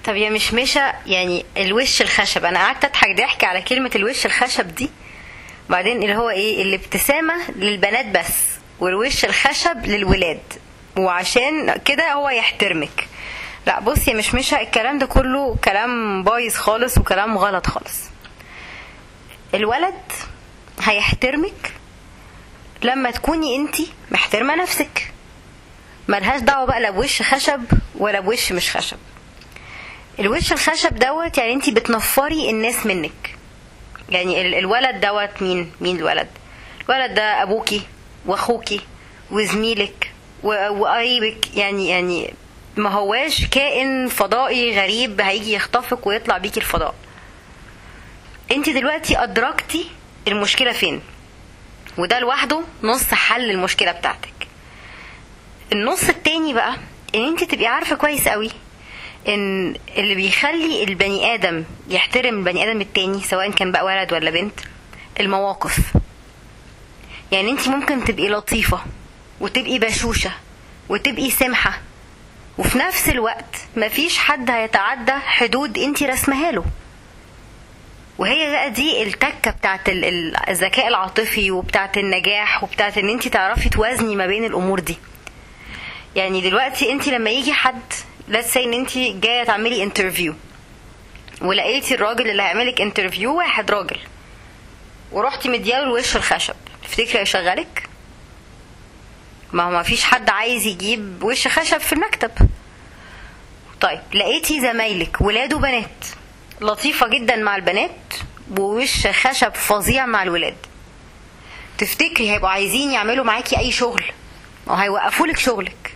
طب يا مشمشة يعني الوش الخشب انا قعدت اضحك ضحك على كلمة الوش الخشب دي بعدين اللي هو ايه الابتسامة للبنات بس والوش الخشب للولاد وعشان كده هو يحترمك لا بص يا مشمشة الكلام ده كله كلام بايظ خالص وكلام غلط خالص الولد هيحترمك لما تكوني انتي محترمة نفسك ملهاش دعوة بقى لا بوش خشب ولا بوش مش خشب الوش الخشب دوت يعني انتي بتنفري الناس منك يعني ال- الولد دوت مين مين الولد الولد ده ابوكي واخوكي وزميلك و- وقريبك يعني يعني ما هواش كائن فضائي غريب هيجي يخطفك ويطلع بيكي الفضاء انت دلوقتي ادركتي المشكله فين وده لوحده نص حل المشكله بتاعتك النص التاني بقى ان انت تبقي عارفه كويس قوي ان اللي بيخلي البني ادم يحترم البني ادم التاني سواء كان بقى ولد ولا بنت المواقف يعني انت ممكن تبقي لطيفه وتبقي بشوشه وتبقي سمحه وفي نفس الوقت مفيش حد هيتعدى حدود انت رسمها له وهي بقى دي التكة بتاعت ال- ال- الذكاء العاطفي وبتاعت النجاح وبتاعت ان انت تعرفي توازني ما بين الامور دي يعني دلوقتي انت لما يجي حد let's say ان انت جايه تعملي انترفيو ولقيتي الراجل اللي هيعملك انترفيو واحد راجل ورحتي مدياله الوش الخشب تفتكري هيشغلك ما هو ما فيش حد عايز يجيب وش خشب في المكتب طيب لقيتي زمايلك ولاد وبنات لطيفة جدا مع البنات ووش خشب فظيع مع الولاد تفتكري هيبقوا عايزين يعملوا معاكي اي شغل او هيوقفوا لك شغلك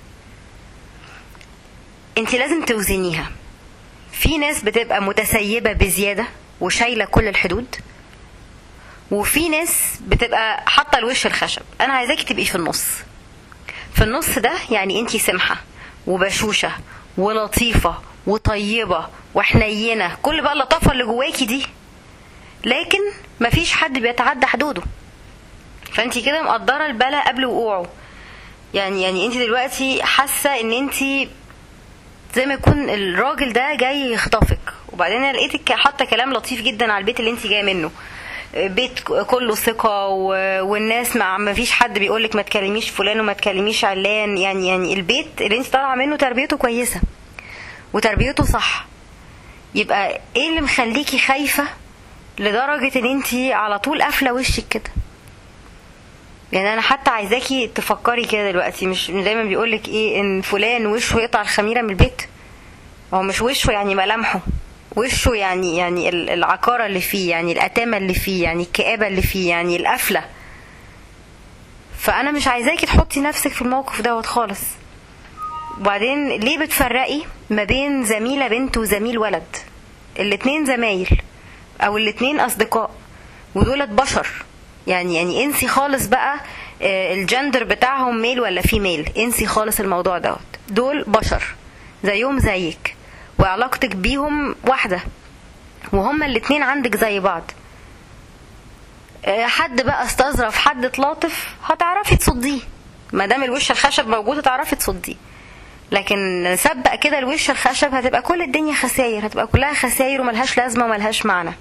انت لازم توزنيها في ناس بتبقى متسيبة بزيادة وشايلة كل الحدود وفي ناس بتبقى حاطة الوش الخشب انا عايزاكي تبقي في النص في النص ده يعني انتي سمحة وبشوشة ولطيفة وطيبة وحنينة كل بقى اللطافة اللي جواكي دي لكن مفيش حد بيتعدى حدوده فانتي كده مقدرة البلا قبل وقوعه يعني يعني انت دلوقتي حاسة ان انت زي ما يكون الراجل ده جاي يخطفك وبعدين انا لقيتك حاطه كلام لطيف جدا على البيت اللي انت جايه منه بيت كله ثقة و- والناس ما ما فيش حد بيقولك ما تكلميش فلان وما تكلميش علان يعني يعني البيت اللي انت طالعة منه تربيته كويسة وتربيته صح يبقى ايه اللي مخليكي خايفة لدرجة ان انت على طول قافلة وشك كده يعني انا حتى عايزاكي تفكري كده دلوقتي مش مش دايما بيقولك ايه ان فلان وشه يقطع الخميره من البيت هو مش وشه يعني ملامحه وشه يعني يعني ال- العكاره اللي فيه يعني الاتامه اللي فيه يعني الكآبه اللي فيه يعني القفله فانا مش عايزاكي تحطي نفسك في الموقف دوت خالص وبعدين ليه بتفرقي ما بين زميله بنت وزميل ولد الاتنين زمايل او الاتنين اصدقاء ودولت بشر يعني يعني انسي خالص بقى آه، الجندر بتاعهم ميل ولا فيميل انسي خالص الموضوع دوت دول بشر زيهم زيك وعلاقتك بيهم واحده وهما الاتنين عندك زي بعض آه، حد بقى استظرف حد اتلاطف هتعرفي تصديه ما دام الوش الخشب موجود هتعرفي تصديه لكن سبق كده الوش الخشب هتبقى كل الدنيا خساير هتبقى كلها خساير وملهاش لازمه وملهاش معنى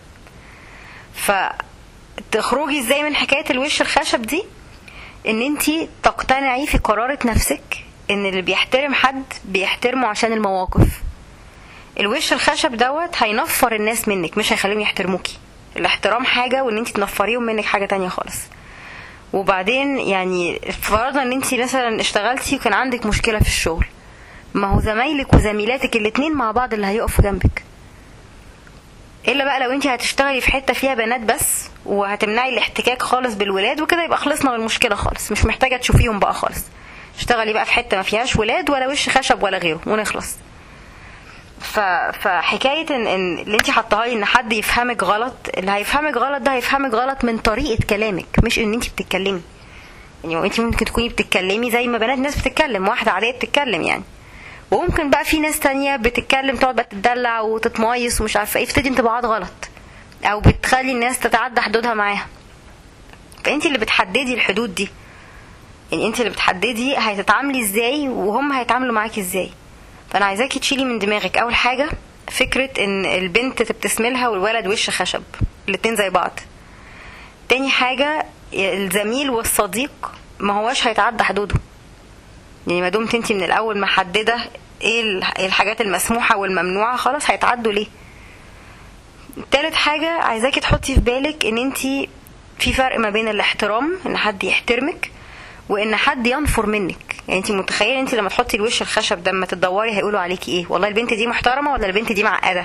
فتخرجي ازاي من حكايه الوش الخشب دي ان انتي تقتنعي في قرارة نفسك ان اللي بيحترم حد بيحترمه عشان المواقف الوش الخشب دوت هينفر الناس منك مش هيخليهم يحترموكي الاحترام حاجة وان انتي تنفريهم منك حاجة تانية خالص وبعدين يعني فرضا ان انتي مثلا اشتغلتي وكان عندك مشكلة في الشغل ما هو زمايلك وزميلاتك الاتنين مع بعض اللي هيقفوا جنبك الا بقى لو انت هتشتغلي في حته فيها بنات بس وهتمنعي الاحتكاك خالص بالولاد وكده يبقى خلصنا من المشكله خالص مش محتاجه تشوفيهم بقى خالص اشتغلي بقى في حته ما فيهاش ولاد ولا وش خشب ولا غيره ونخلص ف... فحكايه ان, إن اللي انت حطاها لي ان حد يفهمك غلط اللي هيفهمك غلط ده هيفهمك غلط من طريقه كلامك مش ان انت بتتكلمي يعني انت ممكن تكوني بتتكلمي زي ما بنات الناس بتتكلم واحده عاديه بتتكلم يعني وممكن بقى في ناس تانية بتتكلم تقعد بقى تدلع وتتميص ومش عارفه ايه بتدي انطباعات غلط او بتخلي الناس تتعدى حدودها معاها فانت اللي بتحددي الحدود دي يعني انت اللي بتحددي هتتعاملي ازاي وهم هيتعاملوا معاكي ازاي فانا عايزاكي تشيلي من دماغك اول حاجه فكرة ان البنت تبتسم لها والولد وش خشب الاتنين زي بعض تاني حاجة الزميل والصديق ما هواش هيتعدى حدوده يعني ما دمت انت من الاول محددة ايه الحاجات المسموحة والممنوعة خلاص هيتعدوا ليه تالت حاجة عايزاكي تحطي في بالك ان انت في فرق ما بين الاحترام ان حد يحترمك وان حد ينفر منك يعني انت متخيله انت لما تحطي الوش الخشب ده لما تدوري هيقولوا عليكي ايه والله البنت دي محترمه ولا البنت دي معقده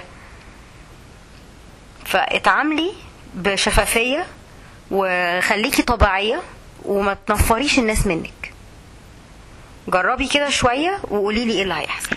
فاتعاملي بشفافيه وخليكي طبيعيه وما تنفريش الناس منك جربي كده شويه وقولي لي ايه اللي هيحصل